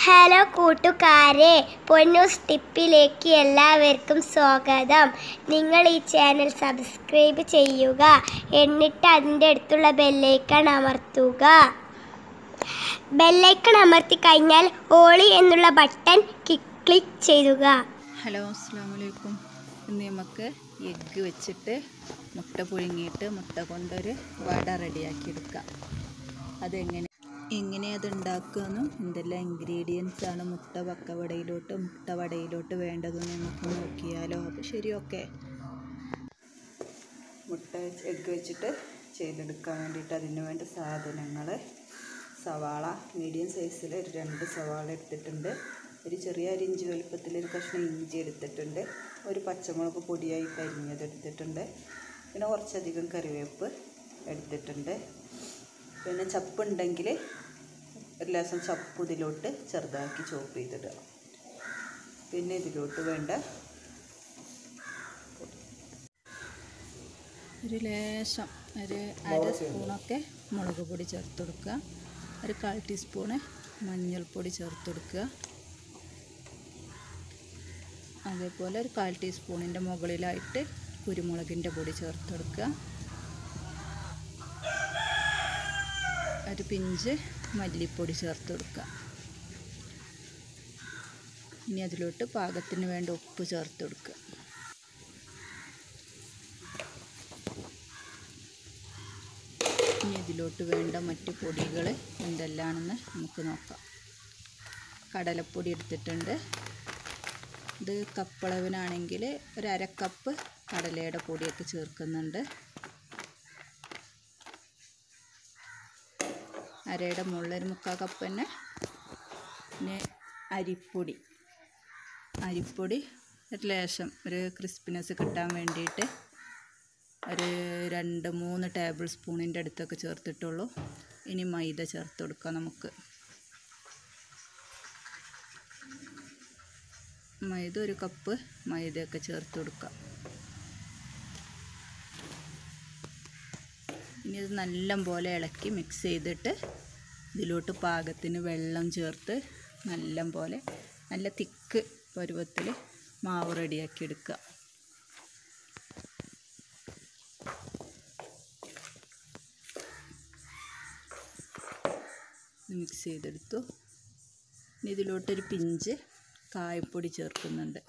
hello കൂട്ടുകാരെ പൊന്നൂസ് ടിപ്പിലേക്ക് എല്ലാവർക്കും സ്വാഗതം നിങ്ങൾ ഈ ചാനൽ സബ്സ്ക്രൈബ് ചെയ്യുക എന്നിട്ട് അതിൻ്റെ അടുത്തുള്ള ബെല്ലൈക്കൺ അമർത്തുക ബെല്ലൈക്കൺ അമർത്തി കഴിഞ്ഞാൽ ഓളി എന്നുള്ള ബട്ടൺ ക്ലിക്ക് ചെയ്യുക ഹലോ അസ്സാം വലൈക്കും ഇന്ന് നമുക്ക് എഗ്ഗ് വെച്ചിട്ട് മുട്ട പുഴുങ്ങിയിട്ട് മുട്ട കൊണ്ടൊരു വട റെഡിയാക്കി എടുക്കാം അതെങ്ങനെ എങ്ങനെ അത് ഉണ്ടാക്കുമെന്നും എന്തെല്ലാം ഇൻഗ്രീഡിയൻസ് ആണ് മുട്ട പക്കവടയിലോട്ട് മുട്ട വടയിലോട്ട് വേണ്ടതെന്ന് നമുക്ക് നോക്കിയാലോ അപ്പോൾ ശരി ഓക്കെ മുട്ട എഗ്ഗ് വെച്ചിട്ട് ചെയ്തെടുക്കാൻ വേണ്ടിയിട്ട് അതിന് വേണ്ട സാധനങ്ങൾ സവാള മീഡിയം സൈസിൽ ഒരു രണ്ട് സവാള എടുത്തിട്ടുണ്ട് ഒരു ചെറിയ ഒരു ഇഞ്ചി വലുപ്പത്തിൽ ഒരു കഷ്ണം ഇഞ്ചി എടുത്തിട്ടുണ്ട് ഒരു പച്ചമുളക് പൊടിയായി കരിഞ്ഞത് എടുത്തിട്ടുണ്ട് പിന്നെ കുറച്ചധികം കറിവേപ്പ് എടുത്തിട്ടുണ്ട് പിന്നെ ചപ്പ് ഉണ്ടെങ്കിൽ ഒരു ലേശം ചപ്പ് ഇതിലോട്ട് ചെറുതാക്കി ചോപ്പ് ചെയ്തിടുക പിന്നെ ഇതിലോട്ട് വേണ്ട ഒരു ലേശം ഒരു അര സ്പൂണൊക്കെ മുളക് പൊടി ചേർത്ത് കൊടുക്കുക ഒരു കാൽ ടീസ്പൂണ് മഞ്ഞൾപ്പൊടി ചേർത്ത് കൊടുക്കുക അതേപോലെ ഒരു കാൽ ടീസ്പൂണിൻ്റെ മുകളിലായിട്ട് കുരുമുളകിൻ്റെ പൊടി ചേർത്ത് കൊടുക്കുക ഒരു പിഞ്ച് മല്ലിപ്പൊടി ചേർത്ത് കൊടുക്കുക ഇനി അതിലോട്ട് പാകത്തിന് വേണ്ട ഉപ്പ് ചേർത്ത് കൊടുക്കുക ഇനി ഇതിലോട്ട് വേണ്ട മറ്റ് പൊടികൾ എന്തെല്ലാണെന്ന് നമുക്ക് നോക്കാം കടലപ്പൊടി എടുത്തിട്ടുണ്ട് ഇത് കപ്പളവിനാണെങ്കിൽ ഒരു അര കപ്പ് കടലയുടെ പൊടിയൊക്കെ ചേർക്കുന്നുണ്ട് അരയുടെ മുകളിൽ മുക്കാൽ കപ്പ് തന്നെ പിന്നെ അരിപ്പൊടി അരിപ്പൊടി ഒരു ലേശം ഒരു ക്രിസ്പിനെസ് കിട്ടാൻ വേണ്ടിയിട്ട് ഒരു രണ്ട് മൂന്ന് ടേബിൾ സ്പൂണിൻ്റെ അടുത്തൊക്കെ ചേർത്തിട്ടുള്ളൂ ഇനി മൈദ ചേർത്ത് കൊടുക്കാം നമുക്ക് മൈദ ഒരു കപ്പ് മൈദയൊക്കെ ചേർത്ത് കൊടുക്കാം ഇനി ഇത് നല്ല പോലെ ഇളക്കി മിക്സ് ചെയ്തിട്ട് ഇതിലോട്ട് പാകത്തിന് വെള്ളം ചേർത്ത് നല്ല പോലെ നല്ല തിക്ക് പരുവത്തിൽ മാവ് റെഡിയാക്കി എടുക്കുക മിക്സ് ചെയ്തെടുത്തു ഇനി ഇതിലോട്ടൊരു പിഞ്ച് കായപ്പൊടി ചേർക്കുന്നുണ്ട്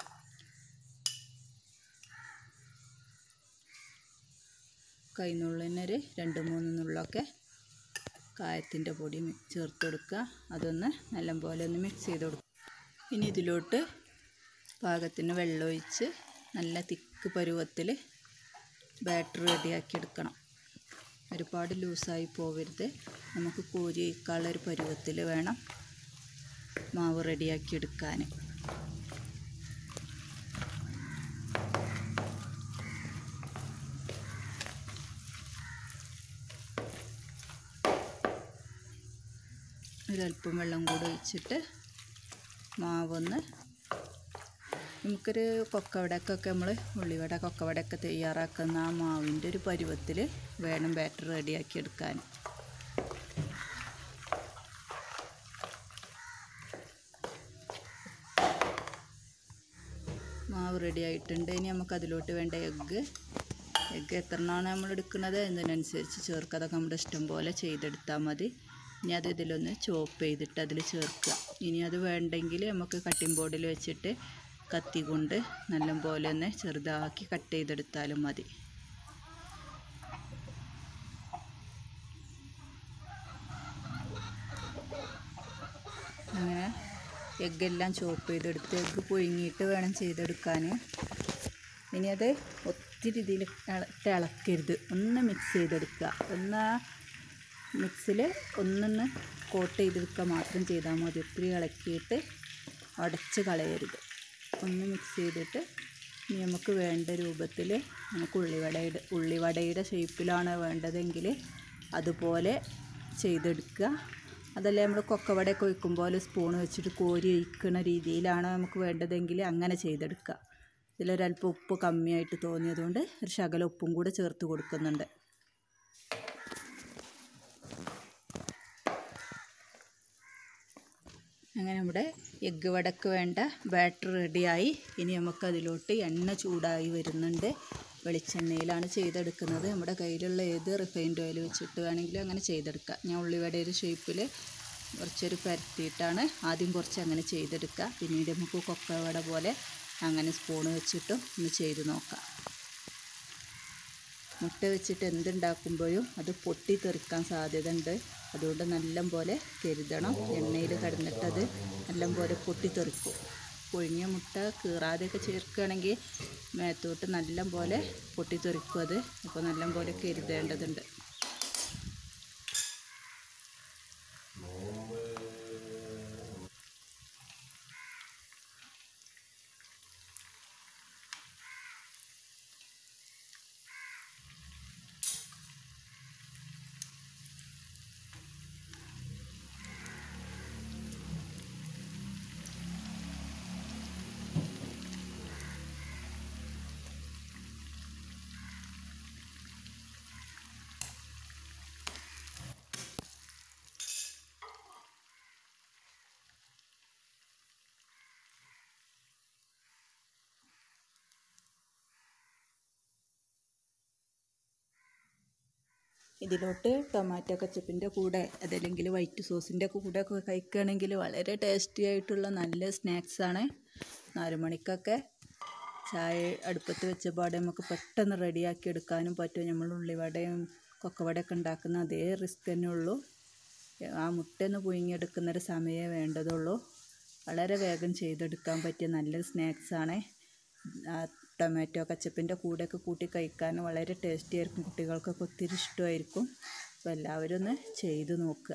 കൈനുള്ളിനൊരു രണ്ട് മൂന്ന് നുള്ളൊക്കെ കായത്തിൻ്റെ പൊടി മി- ചേർത്ത് കൊടുക്കുക അതൊന്ന് നല്ലപോലെ ഒന്ന് മിക്സ് ചെയ്ത് കൊടുക്കുക ഇനി ഇതിലോട്ട് പാകത്തിന് വെള്ളമൊഴിച്ച് നല്ല തിക്ക് പരുവത്തിൽ ബാറ്റർ റെഡിയാക്കി എടുക്കണം ഒരുപാട് ലൂസായി പോവരുത് നമുക്ക് കോരി ഒഴിക്കാനുള്ള ഒരു പരുവത്തിൽ വേണം മാവ് റെഡിയാക്കി എടുക്കാൻ ഒരല്പം വെള്ളം കൂടി ഒഴിച്ചിട്ട് മാവൊന്ന് നമുക്കൊരു കൊക്കവടക്കൊക്കെ നമ്മൾ ഉള്ളിവട കൊക്കവടയൊക്കെ തയ്യാറാക്കുന്ന ആ മാവിൻ്റെ ഒരു പരുവത്തിൽ വേണം ബാറ്റർ റെഡിയാക്കി എടുക്കാൻ മാവ് റെഡി ആയിട്ടുണ്ട് ഇനി നമുക്ക് അതിലോട്ട് വേണ്ട എഗ്ഗ് എഗ്ഗ് എത്രണ്ണമാണ് നമ്മൾ എടുക്കുന്നത് എന്നതിനനുസരിച്ച് ചേർക്കുക അതൊക്കെ നമ്മുടെ ഇഷ്ടം പോലെ ചെയ്തെടുത്താൽ മതി ഇനി അത് ഇതിലൊന്ന് ചോപ്പ് ചെയ്തിട്ട് അതിൽ ചേർക്കുക ഇനി അത് വേണ്ടെങ്കിൽ നമുക്ക് കട്ടിംഗ് ബോർഡിൽ വെച്ചിട്ട് കത്തി കൊണ്ട് നല്ല പോലെ ഒന്ന് ചെറുതാക്കി കട്ട് ചെയ്തെടുത്താലും മതി അങ്ങനെ എഗ്ഗെല്ലാം ചോപ്പ് ചെയ്തെടുത്ത് എഗ്ഗ് പുഴുങ്ങിയിട്ട് വേണം ചെയ്തെടുക്കാൻ ഇനി അത് ഒത്തിരി ഇതിൽ ഇട്ട് ഇളക്കരുത് ഒന്ന് മിക്സ് ചെയ്തെടുക്കുക ഒന്ന് മിക്സിൽ ഒന്നൊന്ന് കോട്ട് ചെയ്തെടുക്കുക മാത്രം ചെയ്താൽ മതി ഒത്തിരി ഇളക്കിയിട്ട് ഉടച്ച് കളയരുത് ഒന്ന് മിക്സ് ചെയ്തിട്ട് ഇനി നമുക്ക് വേണ്ട രൂപത്തിൽ നമുക്ക് ഉള്ളിവടയുടെ ഉള്ളിവടയുടെ ഷേപ്പിലാണ് വേണ്ടതെങ്കിൽ അതുപോലെ ചെയ്തെടുക്കുക അതല്ല നമ്മൾ കൊക്കവടയൊക്കെ ഒഴിക്കുമ്പോൾ സ്പൂൺ വെച്ചിട്ട് കോരി ഒഴിക്കുന്ന രീതിയിലാണ് നമുക്ക് വേണ്ടതെങ്കിൽ അങ്ങനെ ചെയ്തെടുക്കുക ഇതിലൊരല്പം ഉപ്പ് കമ്മിയായിട്ട് തോന്നിയതുകൊണ്ട് ഒരു ശകലം ഉപ്പും കൂടെ ചേർത്ത് കൊടുക്കുന്നുണ്ട് അങ്ങനെ നമ്മുടെ എഗ്ഗ് വടക്ക് വേണ്ട ബാറ്റർ റെഡിയായി ഇനി നമുക്ക് അതിലോട്ട് എണ്ണ ചൂടായി വരുന്നുണ്ട് വെളിച്ചെണ്ണയിലാണ് ചെയ്തെടുക്കുന്നത് നമ്മുടെ കയ്യിലുള്ള ഏത് റിഫൈൻഡ് ഓയിൽ വെച്ചിട്ട് വേണമെങ്കിലും അങ്ങനെ ചെയ്തെടുക്കാം ഞാൻ ഉള്ളിവട ഒരു ഷേപ്പിൽ കുറച്ചൊരു പരത്തിയിട്ടാണ് ആദ്യം കുറച്ച് അങ്ങനെ ചെയ്തെടുക്കുക പിന്നീട് നമുക്ക് കൊക്കവട പോലെ അങ്ങനെ സ്പൂണ് വെച്ചിട്ടും ഒന്ന് ചെയ്ത് നോക്കാം മുട്ട വെച്ചിട്ട് എന്തുണ്ടാക്കുമ്പോഴും അത് പൊട്ടിത്തെറിക്കാൻ സാധ്യത ഉണ്ട് അതുകൊണ്ട് നല്ല പോലെ കരുതണം എണ്ണയിൽ കിടന്നിട്ടത് നല്ല പോലെ പൊട്ടിത്തെറിക്കും പുഴുങ്ങിയ മുട്ട കീറാതെയൊക്കെ ചേർക്കുകയാണെങ്കിൽ മേത്തോട്ട് നല്ല പോലെ പൊട്ടിത്തെറിക്കും അത് അപ്പോൾ നല്ല പോലെ കരുതേണ്ടതുണ്ട് ഇതിലോട്ട് ടൊമാറ്റോ കച്ചപ്പിൻ്റെ കൂടെ അതല്ലെങ്കിൽ വൈറ്റ് സോസിൻ്റെ കൂടെ ഒക്കെ കഴിക്കുകയാണെങ്കിൽ വളരെ ടേസ്റ്റി ആയിട്ടുള്ള നല്ല സ്നാക്സാണ് നാല് മണിക്കൊക്കെ ചായ അടുപ്പത്ത് വെച്ച പാടെ നമുക്ക് പെട്ടെന്ന് റെഡിയാക്കി എടുക്കാനും പറ്റും നമ്മൾ ഉള്ളിവടയും കൊക്കവടയൊക്കെ ഉണ്ടാക്കുന്ന അതേ റിസ്ക് തന്നെ ഉള്ളൂ ആ മുട്ടയൊന്ന് പുഴുങ്ങിയെടുക്കുന്നൊരു സമയമേ വേണ്ടതുള്ളൂ വളരെ വേഗം ചെയ്തെടുക്കാൻ പറ്റിയ നല്ലൊരു സ്നാക്സാണ് ആ ടൊമാറ്റോ കച്ചപ്പിൻ്റെ കൂടെയൊക്കെ കൂട്ടി കഴിക്കാൻ വളരെ ടേസ്റ്റി ആയിരിക്കും കുട്ടികൾക്കൊക്കെ ഒത്തിരി ഇഷ്ടമായിരിക്കും അപ്പോൾ എല്ലാവരും ഒന്ന് ചെയ്ത് നോക്കുക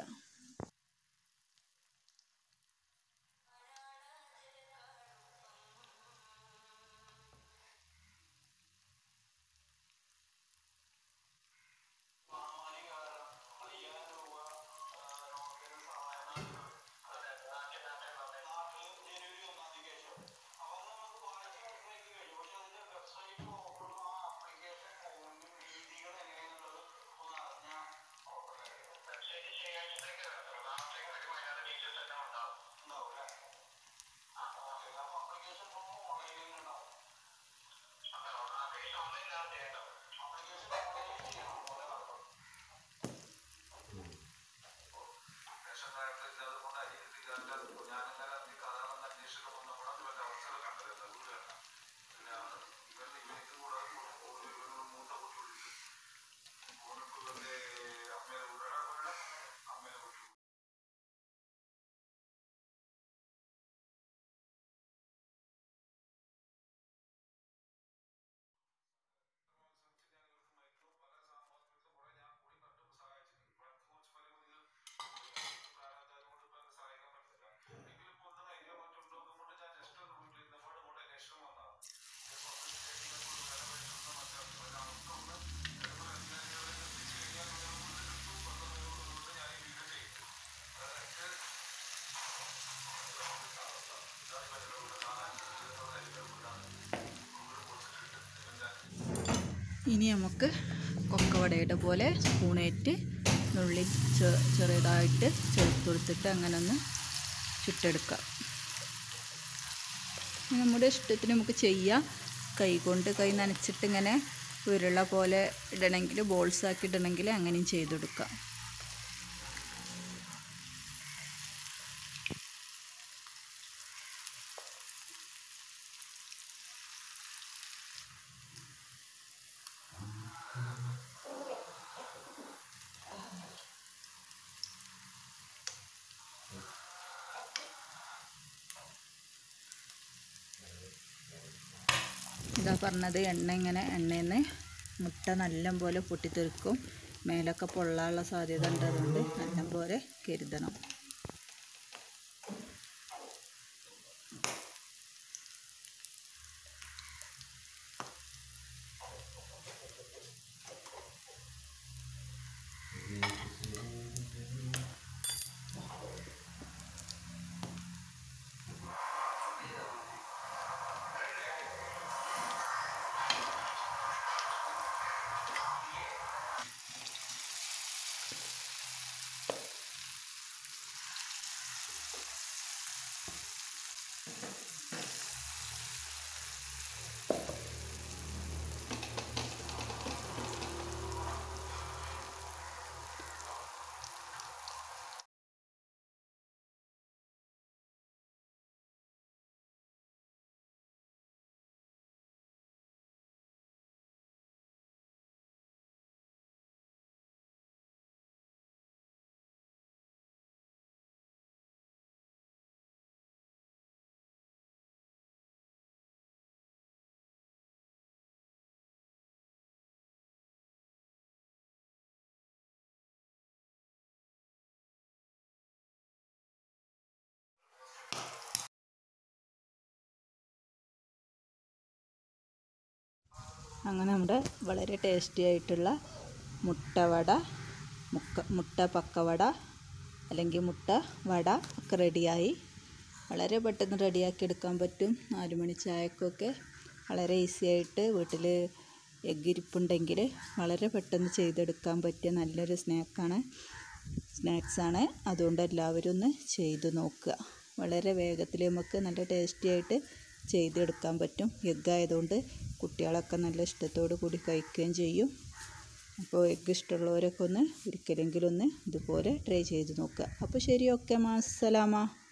ഇനി നമുക്ക് കൊക്കവടയുടെ പോലെ സ്പൂണേറ്റ് നുള്ളി ചെ- ചെറുതായിട്ട് ചേർത്ത് കൊടുത്തിട്ട് അങ്ങനെ ഒന്ന് ചുട്ടെടുക്കാം ഇനി നമ്മുടെ ഇഷ്ടത്തിന് നമുക്ക് ചെയ്യാം കൈ കൊണ്ട് കൈ നനച്ചിട്ട് ഇങ്ങനെ ഉരുള പോലെ ഇടണമെങ്കിൽ ബോൾസ് ആക്കി ഇടണമെങ്കിൽ അങ്ങനെയും ചെയ്തെടുക്കാം ഇതാ പറഞ്ഞത് എണ്ണ ഇങ്ങനെ എണ്ണയിൽ നിന്ന് മുട്ട നല്ല പോലെ പൊട്ടിത്തെറിക്കും മേലൊക്കെ പൊള്ളാനുള്ള സാധ്യത ഉണ്ട് അതുകൊണ്ട് നല്ല പോലെ കരുതണം അങ്ങനെ നമ്മുടെ വളരെ ടേസ്റ്റി ആയിട്ടുള്ള മുട്ടവട മുക്ക മുട്ട പക്കവട അല്ലെങ്കിൽ മുട്ട വട ഒക്കെ റെഡിയായി വളരെ പെട്ടെന്ന് റെഡിയാക്കി എടുക്കാൻ പറ്റും നാല് മണി ചായക്കൊക്കെ വളരെ ഈസി ആയിട്ട് വീട്ടിൽ എഗ്ഗ് ഇരിപ്പുണ്ടെങ്കിൽ വളരെ പെട്ടെന്ന് ചെയ്തെടുക്കാൻ പറ്റിയ നല്ലൊരു സ്നാക്കാണ് സ്നാക്സാണ് അതുകൊണ്ട് എല്ലാവരും ഒന്ന് ചെയ്ത് നോക്കുക വളരെ വേഗത്തിൽ നമുക്ക് നല്ല ടേസ്റ്റി ആയിട്ട് ചെയ്തെടുക്കാൻ പറ്റും എഗ്ഗ് ആയതുകൊണ്ട് കുട്ടികളൊക്കെ നല്ല ഇഷ്ടത്തോടു കൂടി കഴിക്കുകയും ചെയ്യും അപ്പോൾ എഗ്ഗ് ഇഷ്ടമുള്ളവരൊക്കെ ഒന്ന് ഒരിക്കലെങ്കിലും ഒന്ന് ഇതുപോലെ ട്രൈ ചെയ്ത് നോക്കുക അപ്പോൾ ശരി ഓക്കെ മാസലാമ